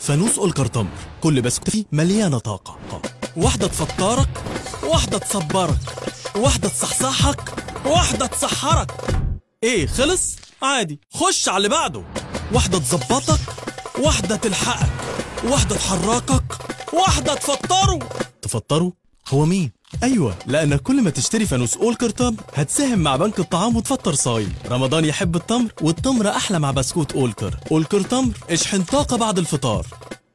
فانوس أولكر تمر كل بسكوت فيه مليانة طاقة واحدة تفطرك واحدة تصبرك واحدة تصحصحك واحدة تسحرك ايه خلص عادي خش على اللي بعده واحدة تظبطك واحدة تلحقك واحدة تحركك واحدة تفطره تفطره هو مين ايوه لانك كل ما تشتري فانوس اولكر تمر هتساهم مع بنك الطعام وتفطر صايم رمضان يحب التمر والتمر احلى مع بسكوت اولكر اولكر تمر اشحن طاقه بعد الفطار